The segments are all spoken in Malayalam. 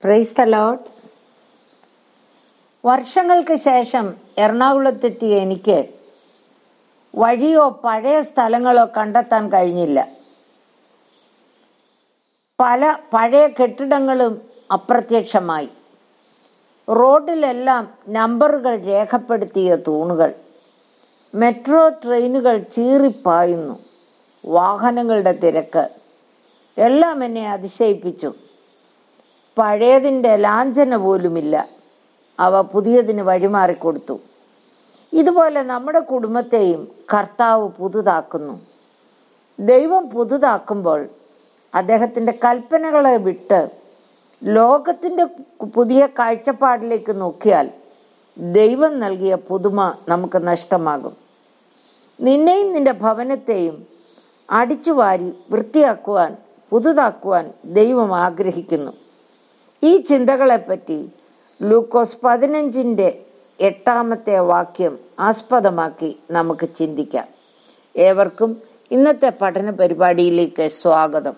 പ്രൈസ് ദ ലോഡ് വർഷങ്ങൾക്ക് ശേഷം എറണാകുളത്തെത്തിയ എനിക്ക് വഴിയോ പഴയ സ്ഥലങ്ങളോ കണ്ടെത്താൻ കഴിഞ്ഞില്ല പല പഴയ കെട്ടിടങ്ങളും അപ്രത്യക്ഷമായി റോഡിലെല്ലാം നമ്പറുകൾ രേഖപ്പെടുത്തിയ തൂണുകൾ മെട്രോ ട്രെയിനുകൾ ചീറിപ്പായുന്നു വാഹനങ്ങളുടെ തിരക്ക് എല്ലാം എന്നെ അതിശയിപ്പിച്ചു പഴയതിൻ്റെ ലാഞ്ചന പോലുമില്ല അവ പുതിയതിന് വഴിമാറിക്കൊടുത്തു ഇതുപോലെ നമ്മുടെ കുടുംബത്തെയും കർത്താവ് പുതുതാക്കുന്നു ദൈവം പുതുതാക്കുമ്പോൾ അദ്ദേഹത്തിൻ്റെ കൽപ്പനകളെ വിട്ട് ലോകത്തിൻ്റെ പുതിയ കാഴ്ചപ്പാടിലേക്ക് നോക്കിയാൽ ദൈവം നൽകിയ പുതുമ നമുക്ക് നഷ്ടമാകും നിന്നെയും നിന്റെ ഭവനത്തെയും അടിച്ചുവാരി വൃത്തിയാക്കുവാൻ പുതുതാക്കുവാൻ ദൈവം ആഗ്രഹിക്കുന്നു ഈ ചിന്തകളെപ്പറ്റി ലൂക്കോസ് പതിനഞ്ചിൻ്റെ എട്ടാമത്തെ വാക്യം ആസ്പദമാക്കി നമുക്ക് ചിന്തിക്കാം ഏവർക്കും ഇന്നത്തെ പഠന പരിപാടിയിലേക്ക് സ്വാഗതം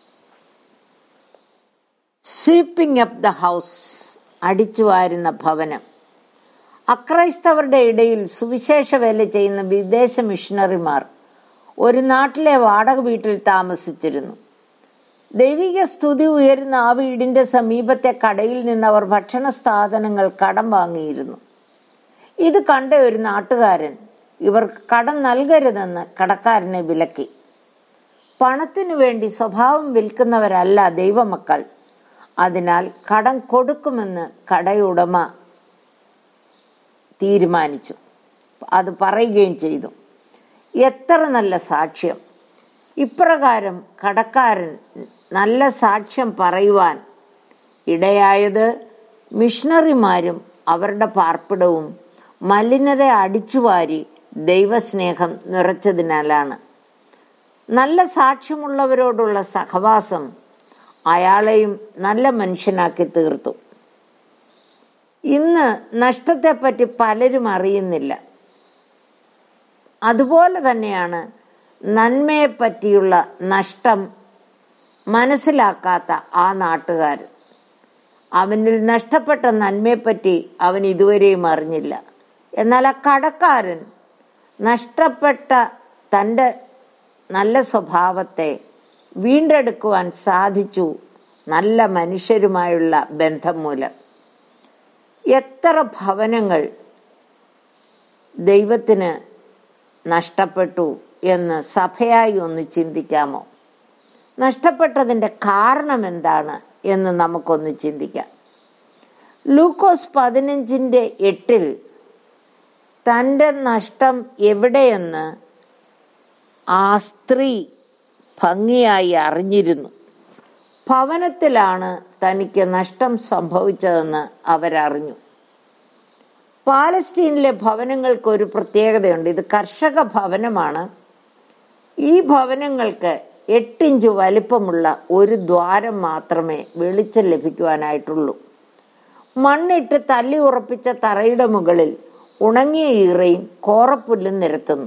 സ്വീപ്പിംഗ് അപ്പ് ദ ഹൗസ് അടിച്ചു വാരുന്ന ഭവനം അക്രൈസ്തവരുടെ ഇടയിൽ സുവിശേഷ വേല ചെയ്യുന്ന വിദേശ മിഷണറിമാർ ഒരു നാട്ടിലെ വാടക വീട്ടിൽ താമസിച്ചിരുന്നു ദൈവിക സ്തുതി ഉയരുന്ന ആ വീടിന്റെ സമീപത്തെ കടയിൽ നിന്ന് അവർ ഭക്ഷണ സാധനങ്ങൾ കടം വാങ്ങിയിരുന്നു ഇത് കണ്ട ഒരു നാട്ടുകാരൻ ഇവർക്ക് കടം നൽകരുതെന്ന് കടക്കാരനെ വിലക്കി പണത്തിനു വേണ്ടി സ്വഭാവം വിൽക്കുന്നവരല്ല ദൈവമക്കൾ അതിനാൽ കടം കൊടുക്കുമെന്ന് കടയുടമ തീരുമാനിച്ചു അത് പറയുകയും ചെയ്തു എത്ര നല്ല സാക്ഷ്യം ഇപ്രകാരം കടക്കാരൻ നല്ല സാക്ഷ്യം പറയുവാൻ ഇടയായത് മിഷണറിമാരും അവരുടെ പാർപ്പിടവും മലിനത അടിച്ചുവാരി ദൈവസ്നേഹം നിറച്ചതിനാലാണ് നല്ല സാക്ഷ്യമുള്ളവരോടുള്ള സഹവാസം അയാളെയും നല്ല മനുഷ്യനാക്കി തീർത്തു ഇന്ന് നഷ്ടത്തെപ്പറ്റി പലരും അറിയുന്നില്ല അതുപോലെ തന്നെയാണ് നന്മയെ പറ്റിയുള്ള നഷ്ടം മനസ്സിലാക്കാത്ത ആ നാട്ടുകാർ അവനിൽ നഷ്ടപ്പെട്ട നന്മയെപ്പറ്റി അവൻ ഇതുവരെയും അറിഞ്ഞില്ല എന്നാൽ ആ കടക്കാരൻ നഷ്ടപ്പെട്ട തൻ്റെ നല്ല സ്വഭാവത്തെ വീണ്ടെടുക്കുവാൻ സാധിച്ചു നല്ല മനുഷ്യരുമായുള്ള ബന്ധം മൂലം എത്ര ഭവനങ്ങൾ ദൈവത്തിന് നഷ്ടപ്പെട്ടു എന്ന് സഭയായി ഒന്ന് ചിന്തിക്കാമോ നഷ്ടപ്പെട്ടതിൻ്റെ കാരണം എന്താണ് എന്ന് നമുക്കൊന്ന് ചിന്തിക്കാം ലൂക്കോസ് പതിനഞ്ചിൻ്റെ എട്ടിൽ തൻ്റെ നഷ്ടം എവിടെയെന്ന് ആ സ്ത്രീ ഭംഗിയായി അറിഞ്ഞിരുന്നു ഭവനത്തിലാണ് തനിക്ക് നഷ്ടം സംഭവിച്ചതെന്ന് അവരറിഞ്ഞു പാലസ്റ്റീനിലെ ഭവനങ്ങൾക്ക് ഒരു പ്രത്യേകതയുണ്ട് ഇത് കർഷക ഭവനമാണ് ഈ ഭവനങ്ങൾക്ക് എട്ടിഞ്ച് വലിപ്പമുള്ള ഒരു ദ്വാരം മാത്രമേ വെളിച്ചം ലഭിക്കുവാനായിട്ടുള്ളൂ മണ്ണിട്ട് തല്ലി ഉറപ്പിച്ച തറയുടെ മുകളിൽ ഉണങ്ങിയ ഈറയും കോറപ്പുല്ലും നിരത്തുന്നു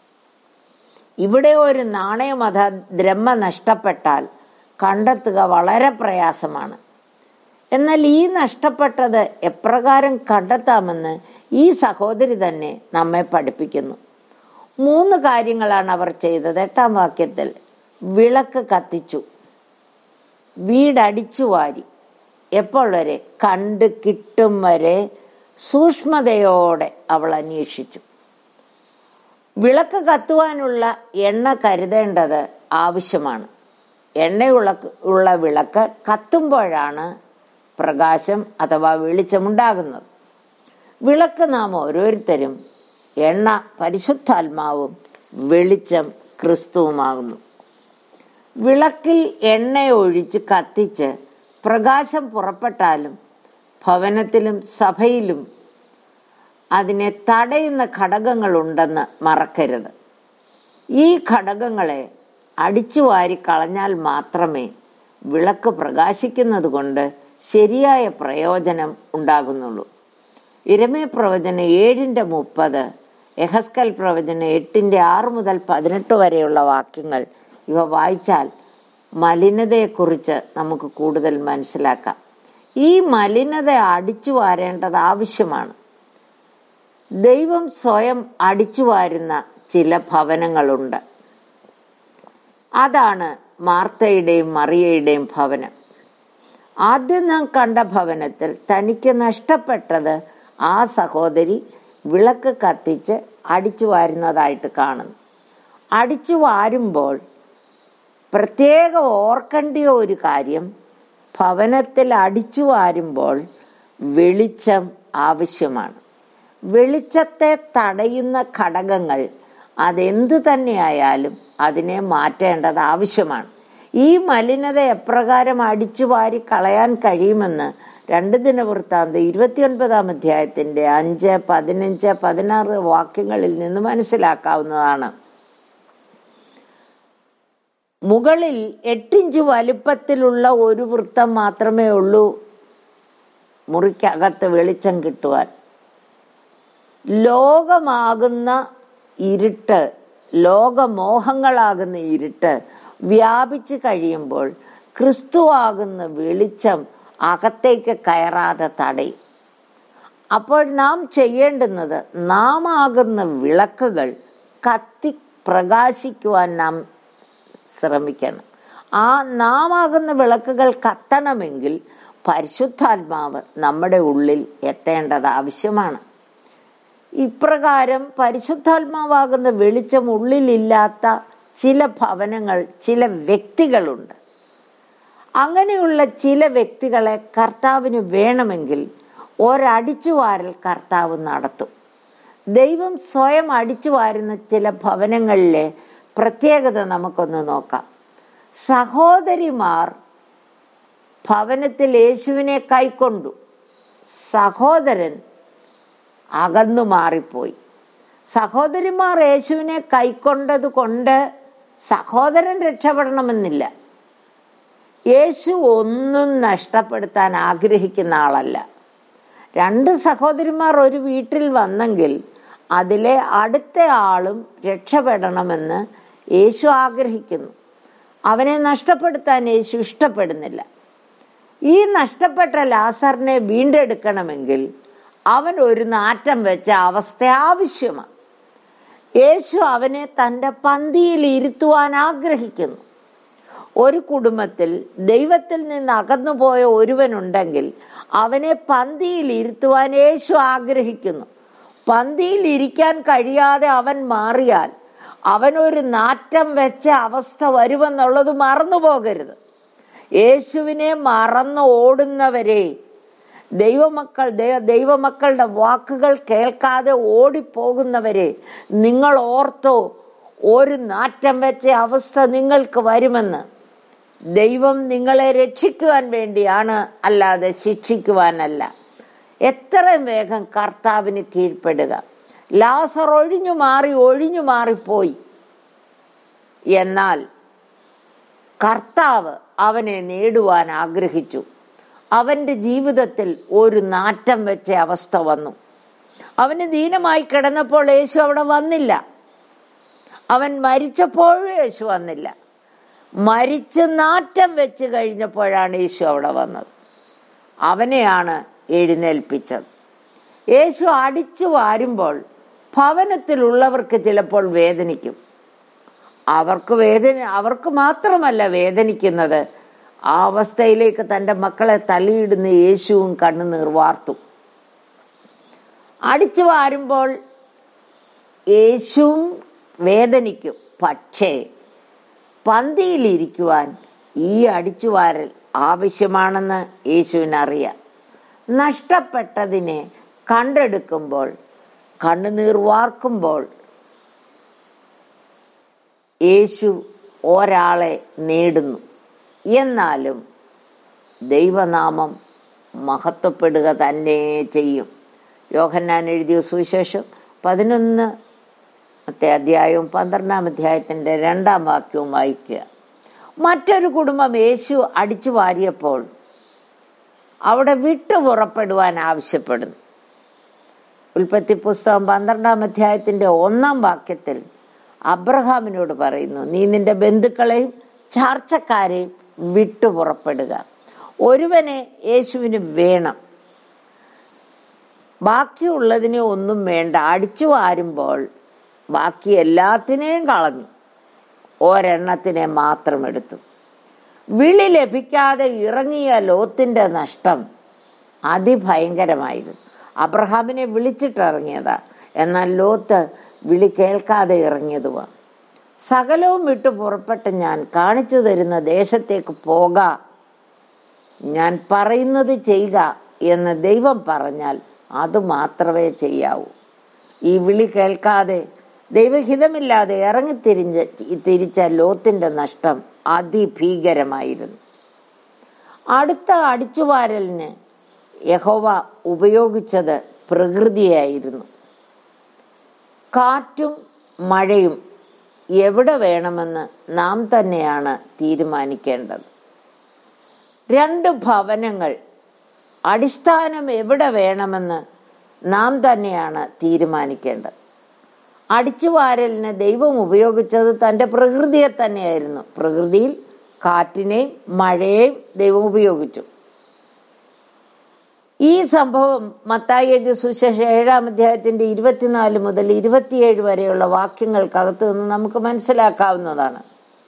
ഇവിടെ ഒരു നാണയമത ദ്രമ നഷ്ടപ്പെട്ടാൽ കണ്ടെത്തുക വളരെ പ്രയാസമാണ് എന്നാൽ ഈ നഷ്ടപ്പെട്ടത് എപ്രകാരം കണ്ടെത്താമെന്ന് ഈ സഹോദരി തന്നെ നമ്മെ പഠിപ്പിക്കുന്നു മൂന്ന് കാര്യങ്ങളാണ് അവർ ചെയ്തത് എട്ടാം വാക്യത്തിൽ വിളക്ക് കത്തിച്ചു വീടടിച്ചു വാരി എപ്പോൾ വരെ കണ്ട് കിട്ടും വരെ സൂക്ഷ്മതയോടെ അവൾ അന്വേഷിച്ചു വിളക്ക് കത്തുവാനുള്ള എണ്ണ കരുതേണ്ടത് ആവശ്യമാണ് എണ്ണയുള്ള ഉള്ള വിളക്ക് കത്തുമ്പോഴാണ് പ്രകാശം അഥവാ വെളിച്ചമുണ്ടാകുന്നത് വിളക്ക് നാം ഓരോരുത്തരും എണ്ണ പരിശുദ്ധാത്മാവും വെളിച്ചം ക്രിസ്തുവുമാകുന്നു വിളക്കിൽ എണ്ണ ഒഴിച്ച് കത്തിച്ച് പ്രകാശം പുറപ്പെട്ടാലും ഭവനത്തിലും സഭയിലും അതിനെ തടയുന്ന ഘടകങ്ങളുണ്ടെന്ന് മറക്കരുത് ഈ ഘടകങ്ങളെ അടിച്ചു വാരി കളഞ്ഞാൽ മാത്രമേ വിളക്ക് പ്രകാശിക്കുന്നത് കൊണ്ട് ശരിയായ പ്രയോജനം ഉണ്ടാകുന്നുള്ളൂ ഇരമേ പ്രവചന ഏഴിൻ്റെ മുപ്പത് എഹസ്കൽ പ്രവചന എട്ടിൻ്റെ ആറ് മുതൽ പതിനെട്ട് വരെയുള്ള വാക്യങ്ങൾ ഇവ വായിച്ചാൽ മലിനതയെക്കുറിച്ച് നമുക്ക് കൂടുതൽ മനസ്സിലാക്കാം ഈ മലിനത അടിച്ചു വാരേണ്ടത് ആവശ്യമാണ് ദൈവം സ്വയം അടിച്ചു വാരുന്ന ചില ഭവനങ്ങളുണ്ട് അതാണ് മാർത്തയുടെയും മറിയയുടെയും ഭവനം ആദ്യം നാം കണ്ട ഭവനത്തിൽ തനിക്ക് നഷ്ടപ്പെട്ടത് ആ സഹോദരി വിളക്ക് കത്തിച്ച് അടിച്ചു വാരുന്നതായിട്ട് കാണുന്നു അടിച്ചു വാരുമ്പോൾ പ്രത്യേകം ഓർക്കേണ്ടിയ ഒരു കാര്യം ഭവനത്തിൽ അടിച്ചു വാരുമ്പോൾ വെളിച്ചം ആവശ്യമാണ് വെളിച്ചത്തെ തടയുന്ന ഘടകങ്ങൾ അതെന്ത് തന്നെയായാലും അതിനെ മാറ്റേണ്ടത് ആവശ്യമാണ് ഈ മലിനത എപ്രകാരം അടിച്ചു വാരി കളയാൻ കഴിയുമെന്ന് രണ്ട് ദിനവൃത്താന്ത് ഇരുപത്തിയൊൻപതാം അധ്യായത്തിന്റെ അഞ്ച് പതിനഞ്ച് പതിനാറ് വാക്യങ്ങളിൽ നിന്ന് മനസ്സിലാക്കാവുന്നതാണ് മുകളിൽ എട്ടിഞ്ച് വലിപ്പത്തിലുള്ള ഒരു വൃത്തം മാത്രമേ ഉള്ളൂ മുറിക്കകത്ത് വെളിച്ചം കിട്ടുവാൻ ലോകമാകുന്ന ഇരുട്ട് ലോകമോഹങ്ങളാകുന്ന ഇരുട്ട് വ്യാപിച്ചു കഴിയുമ്പോൾ ക്രിസ്തുവാകുന്ന വെളിച്ചം അകത്തേക്ക് കയറാതെ തടയും അപ്പോൾ നാം ചെയ്യേണ്ടുന്നത് നാം ആകുന്ന വിളക്കുകൾ കത്തി പ്രകാശിക്കുവാൻ നാം ശ്രമിക്കണം ആ നാം ആകുന്ന വിളക്കുകൾ കത്തണമെങ്കിൽ പരിശുദ്ധാത്മാവ് നമ്മുടെ ഉള്ളിൽ എത്തേണ്ടത് ആവശ്യമാണ് ഇപ്രകാരം പരിശുദ്ധാത്മാവാകുന്ന വെളിച്ചം ഉള്ളിലില്ലാത്ത ചില ഭവനങ്ങൾ ചില വ്യക്തികളുണ്ട് അങ്ങനെയുള്ള ചില വ്യക്തികളെ കർത്താവിന് വേണമെങ്കിൽ ഒരടിച്ചുവാരൽ കർത്താവ് നടത്തും ദൈവം സ്വയം അടിച്ചു വാരുന്ന ചില ഭവനങ്ങളിലെ പ്രത്യേകത നമുക്കൊന്ന് നോക്കാം സഹോദരിമാർ ഭവനത്തിൽ യേശുവിനെ കൈക്കൊണ്ടു സഹോദരൻ അകന്നു മാറിപ്പോയി സഹോദരിമാർ യേശുവിനെ കൈക്കൊണ്ടത് കൊണ്ട് സഹോദരൻ രക്ഷപ്പെടണമെന്നില്ല യേശു ഒന്നും നഷ്ടപ്പെടുത്താൻ ആഗ്രഹിക്കുന്ന ആളല്ല രണ്ട് സഹോദരിമാർ ഒരു വീട്ടിൽ വന്നെങ്കിൽ അതിലെ അടുത്ത ആളും രക്ഷപ്പെടണമെന്ന് യേശു ആഗ്രഹിക്കുന്നു അവനെ നഷ്ടപ്പെടുത്താൻ യേശു ഇഷ്ടപ്പെടുന്നില്ല ഈ നഷ്ടപ്പെട്ട ലാസറിനെ വീണ്ടെടുക്കണമെങ്കിൽ അവൻ ഒരു നാറ്റം വെച്ച അവസ്ഥ ആവശ്യമാണ് യേശു അവനെ തൻ്റെ പന്തിയിൽ ഇരുത്തുവാൻ ആഗ്രഹിക്കുന്നു ഒരു കുടുംബത്തിൽ ദൈവത്തിൽ നിന്ന് അകന്നുപോയ ഒരുവനുണ്ടെങ്കിൽ അവനെ പന്തിയിൽ ഇരുത്തുവാൻ യേശു ആഗ്രഹിക്കുന്നു പന്തിയിൽ ഇരിക്കാൻ കഴിയാതെ അവൻ മാറിയാൽ അവനൊരു നാറ്റം വെച്ച അവസ്ഥ വരുമെന്നുള്ളത് മറന്നു പോകരുത് യേശുവിനെ മറന്നു ഓടുന്നവരെ ദൈവമക്കൾ ദൈവമക്കളുടെ വാക്കുകൾ കേൾക്കാതെ ഓടിപ്പോകുന്നവരെ നിങ്ങൾ ഓർത്തോ ഒരു നാറ്റം വെച്ച അവസ്ഥ നിങ്ങൾക്ക് വരുമെന്ന് ദൈവം നിങ്ങളെ രക്ഷിക്കുവാൻ വേണ്ടിയാണ് അല്ലാതെ ശിക്ഷിക്കുവാനല്ല എത്രയും വേഗം കർത്താവിന് കീഴ്പ്പെടുക ലാസർ ഒഴിഞ്ഞു മാറി ഒഴിഞ്ഞു മാറിപ്പോയി എന്നാൽ കർത്താവ് അവനെ നേടുവാൻ ആഗ്രഹിച്ചു അവന്റെ ജീവിതത്തിൽ ഒരു നാറ്റം വെച്ച അവസ്ഥ വന്നു അവന് ദീനമായി കിടന്നപ്പോൾ യേശു അവിടെ വന്നില്ല അവൻ മരിച്ചപ്പോഴും യേശു വന്നില്ല മരിച്ച് നാറ്റം വെച്ച് കഴിഞ്ഞപ്പോഴാണ് യേശു അവിടെ വന്നത് അവനെയാണ് എഴുന്നേൽപ്പിച്ചത് യേശു അടിച്ചു വാരുമ്പോൾ ഭവനത്തിലുള്ളവർക്ക് ചിലപ്പോൾ വേദനിക്കും അവർക്ക് വേദന അവർക്ക് മാത്രമല്ല വേദനിക്കുന്നത് ആ അവസ്ഥയിലേക്ക് തൻ്റെ മക്കളെ തള്ളിയിടുന്ന യേശുവും കണ്ണുനീർ വാർത്തു അടിച്ചു വാരുമ്പോൾ യേശുവും വേദനിക്കും പക്ഷേ പന്തിയിലിരിക്കുവാൻ ഈ അടിച്ചുവാരൽ ആവശ്യമാണെന്ന് യേശുവിനറിയാം നഷ്ടപ്പെട്ടതിനെ കണ്ടെടുക്കുമ്പോൾ കണ്ണുനീർ വാർക്കുമ്പോൾ യേശു ഒരാളെ നേടുന്നു എന്നാലും ദൈവനാമം മഹത്വപ്പെടുക തന്നെ ചെയ്യും യോഹന്നാൻ എഴുതിയ സുവിശേഷം പതിനൊന്ന് മത്തെ അധ്യായവും പന്ത്രണ്ടാം അധ്യായത്തിന്റെ രണ്ടാം വാക്യവും വായിക്കുക മറ്റൊരു കുടുംബം യേശു അടിച്ചു വാരിയപ്പോൾ അവിടെ വിട്ടു പുറപ്പെടുവാൻ ആവശ്യപ്പെടുന്നു ഉൽപ്പത്തി പുസ്തകം പന്ത്രണ്ടാം അധ്യായത്തിന്റെ ഒന്നാം വാക്യത്തിൽ അബ്രഹാമിനോട് പറയുന്നു നീ നിന്റെ ബന്ധുക്കളെയും ചാർച്ചക്കാരെയും വിട്ടു പുറപ്പെടുക ഒരുവനെ യേശുവിന് വേണം ബാക്കിയുള്ളതിനെ ഒന്നും വേണ്ട അടിച്ചു വാരുമ്പോൾ ബാക്കി എല്ലാത്തിനെയും കളഞ്ഞു ഒരെണ്ണത്തിനെ മാത്രം എടുത്തു വിളി ലഭിക്കാതെ ഇറങ്ങിയ ലോത്തിന്റെ നഷ്ടം അതിഭയങ്കരമായിരുന്നു അബ്രഹാമിനെ വിളിച്ചിട്ടിറങ്ങിയതാ എന്നാൽ ലോത്ത് വിളി കേൾക്കാതെ ഇറങ്ങിയതുമാണ് സകലവും വിട്ടു പുറപ്പെട്ട് ഞാൻ കാണിച്ചു തരുന്ന ദേശത്തേക്ക് പോക ഞാൻ പറയുന്നത് ചെയ്യുക എന്ന് ദൈവം പറഞ്ഞാൽ അത് മാത്രമേ ചെയ്യാവൂ ഈ വിളി കേൾക്കാതെ ദൈവഹിതമില്ലാതെ ഇറങ്ങിത്തിരിഞ്ഞ തിരിച്ച ലോത്തിന്റെ നഷ്ടം അതിഭീകരമായിരുന്നു അടുത്ത അടിച്ചുവാരലിന് യഹോവ ഉപയോഗിച്ചത് പ്രകൃതിയായിരുന്നു കാറ്റും മഴയും എവിടെ വേണമെന്ന് നാം തന്നെയാണ് തീരുമാനിക്കേണ്ടത് രണ്ട് ഭവനങ്ങൾ അടിസ്ഥാനം എവിടെ വേണമെന്ന് നാം തന്നെയാണ് തീരുമാനിക്കേണ്ടത് അടിച്ചുവാരലിന് ദൈവം ഉപയോഗിച്ചത് തൻ്റെ പ്രകൃതിയെ തന്നെയായിരുന്നു പ്രകൃതിയിൽ കാറ്റിനെയും മഴയെയും ദൈവം ഉപയോഗിച്ചു ഈ സംഭവം മത്തായി എഴുതിയ സുശേഷ ഏഴാം അധ്യായത്തിന്റെ ഇരുപത്തിനാല് മുതൽ ഇരുപത്തിയേഴ് വരെയുള്ള വാക്യങ്ങൾക്കകത്ത് നിന്ന് നമുക്ക് മനസ്സിലാക്കാവുന്നതാണ്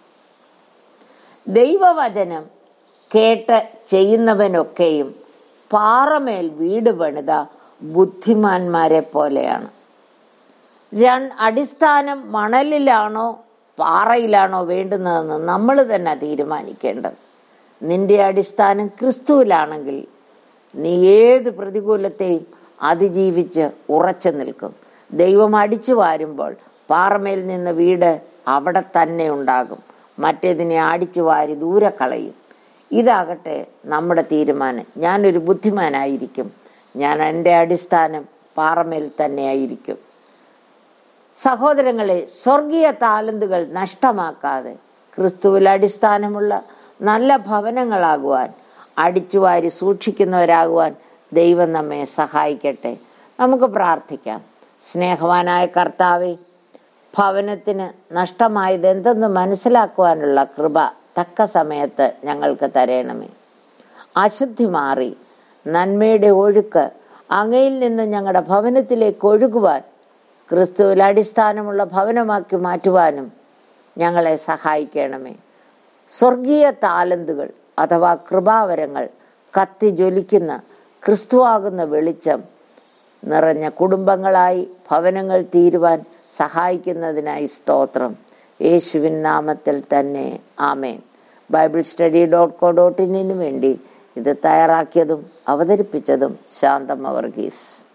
ദൈവവചനം കേട്ട് ചെയ്യുന്നവനൊക്കെയും പാറമേൽ വീട് പണിത ബുദ്ധിമാന്മാരെ പോലെയാണ് രണ്ട് അടിസ്ഥാനം മണലിലാണോ പാറയിലാണോ വേണ്ടുന്നതെന്ന് നമ്മൾ തന്നെ തീരുമാനിക്കേണ്ടത് നിന്റെ അടിസ്ഥാനം ക്രിസ്തുവിലാണെങ്കിൽ നീ ഏത് പ്രതികൂലത്തെയും അതിജീവിച്ച് ഉറച്ചു നിൽക്കും ദൈവം അടിച്ചു വാരുമ്പോൾ പാറമേൽ നിന്ന് വീട് അവിടെ തന്നെ ഉണ്ടാകും മറ്റേതിനെ അടിച്ചു വാരി ദൂരെ കളയും ഇതാകട്ടെ നമ്മുടെ തീരുമാനം ഞാനൊരു ബുദ്ധിമാനായിരിക്കും ഞാൻ എൻ്റെ അടിസ്ഥാനം പാറമേൽ തന്നെയായിരിക്കും സഹോദരങ്ങളെ സ്വർഗീയ താലന്തുകൾ നഷ്ടമാക്കാതെ ക്രിസ്തുവിൽ അടിസ്ഥാനമുള്ള നല്ല ഭവനങ്ങളാകുവാൻ അടിച്ചുവാരി സൂക്ഷിക്കുന്നവരാകുവാൻ ദൈവം നമ്മെ സഹായിക്കട്ടെ നമുക്ക് പ്രാർത്ഥിക്കാം സ്നേഹവാനായ കർത്താവെ ഭവനത്തിന് നഷ്ടമായത് എന്തെന്ന് മനസ്സിലാക്കുവാനുള്ള കൃപ തക്ക സമയത്ത് ഞങ്ങൾക്ക് തരയണമേ അശുദ്ധി മാറി നന്മയുടെ ഒഴുക്ക് അങ്ങയിൽ നിന്ന് ഞങ്ങളുടെ ഭവനത്തിലേക്ക് ഒഴുകുവാൻ ക്രിസ്തുവിൽ അടിസ്ഥാനമുള്ള ഭവനമാക്കി മാറ്റുവാനും ഞങ്ങളെ സഹായിക്കണമേ സ്വർഗീയ താലന്തുകൾ അഥവാ കൃപാവരങ്ങൾ കത്തി ജ്വലിക്കുന്ന ക്രിസ്തുവാകുന്ന വെളിച്ചം നിറഞ്ഞ കുടുംബങ്ങളായി ഭവനങ്ങൾ തീരുവാൻ സഹായിക്കുന്നതിനായി സ്തോത്രം യേശുവിൻ നാമത്തിൽ തന്നെ ആമേൻ Bible study dot co dot ഇന്നിനു വേണ്ടി ഇത് തയ്യാറാക്കിയതും അവതരിപ്പിച്ചതും ശാന്തമ്മ വർഗീസ്